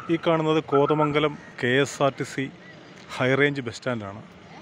ഈ കാണുന്നത് Kothamangalam K S R T C high range bus സ്റ്റാൻഡാണ്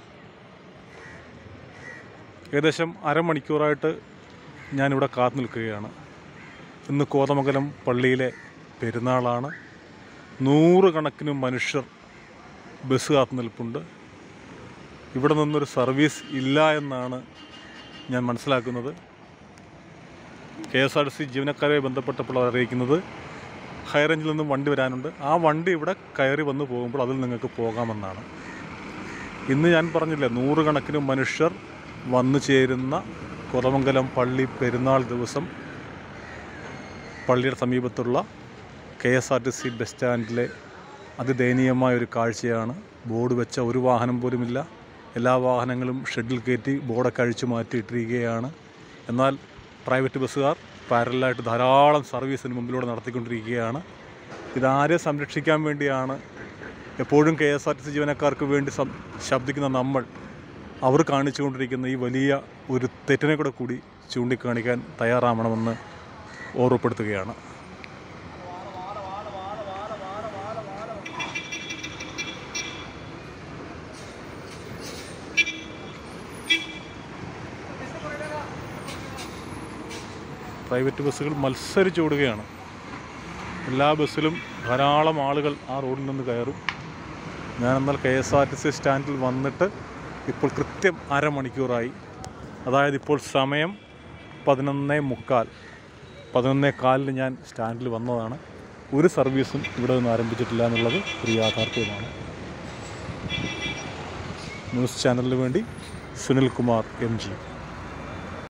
ഏകദേശം അരമണിക്കൂറായിട്ട് ഞാനിവിടെ കാത്തു നിൽക്കുകയാണ് ഇന്ന് കോതമംഗലം പള്ളിയിലെ പെരുന്നാളാണ് നൂറുകണക്കിന് മനുഷ്യർ ബസ് കാത്തു നിൽപ്പുണ്ട് ഇവിടെ നിന്നൊരു സർവീസ് ഇല്ല എന്നാണ് ഞാൻ മനസ്സിലാക്കുന്നത് K S R T C ജീവനക്കാരെ ബന്ധപ്പെട്ടപ്പോൾ അവർ അറിയിക്കുന്നത് ഹൈറേഞ്ചിൽ നിന്നും വണ്ടി വരാനുണ്ട് ആ വണ്ടി ഇവിടെ കയറി വന്ന് പോകുമ്പോൾ അതിൽ നിങ്ങൾക്ക് പോകാമെന്നാണ് ഇന്ന് ഞാൻ പറഞ്ഞില്ലേ നൂറുകണക്കിന് മനുഷ്യർ വന്നു ചേരുന്ന കുറമംഗലം പള്ളി പെരുന്നാൾ ദിവസം പള്ളിയുടെ സമീപത്തുള്ള K S R T C bus സ്റ്റാൻഡിലെ അതിദയനീയമായ ഒരു കാഴ്ചയാണ് ബോർഡ് വെച്ച ഒരു വാഹനം പോലുമില്ല എല്ലാ വാഹനങ്ങളും ഷെഡിൽ കയറ്റി ബോർഡൊക്കെ അഴിച്ചു മാറ്റിയിട്ടിരിക്കുകയാണ് എന്നാൽ പ്രൈവറ്റ് ബസ്സുകാർ പാരലായിട്ട് ധാരാളം സർവീസിന് മുമ്പിലൂടെ നടത്തിക്കൊണ്ടിരിക്കുകയാണ് ഇതാരെ സംരക്ഷിക്കാൻ വേണ്ടിയാണ് എപ്പോഴും K S R T C ജീവനക്കാർക്ക് വേണ്ടി സം- ശബ്ദിക്കുന്ന നമ്മൾ അവർ കാണിച്ചുകൊണ്ടിരിക്കുന്ന ഈ വലിയ ഒരു തെറ്റിനെ കൂടെ കൂടി ചൂണ്ടിക്കാണിക്കാൻ തയ്യാറാവണമെന്ന് ഓർമ്മപ്പെടുത്തുകയാണ് പ്രൈവറ്റ് ബസ്സുകൾ മത്സരിച്ചോടുകയാണ് എല്ലാ ബസ്സിലും ധാരാളം ആളുകൾ ആ റോഡിൽ നിന്ന് കയറും ഞാൻ എന്നാൽ K S R T C സ്റ്റാൻഡിൽ വന്നിട്ട് ഇപ്പോൾ കൃത്യം അരമണിക്കൂറായി അതായത് ഇപ്പോൾ സമയം പതിനൊന്നേ മുക്കാൽ പതിനൊന്നേ കാലിന് ഞാൻ സ്റ്റാൻഡിൽ വന്നതാണ് ഒരു സർവീസും ഇവിടെ നിന്ന് ആരംഭിച്ചിട്ടില്ല എന്നുള്ളത് ഒരു യാഥാർത്ഥ്യമാണ് ന്യൂസ് ചാനലിന് വേണ്ടി സുനിൽ കുമാർ എം ജി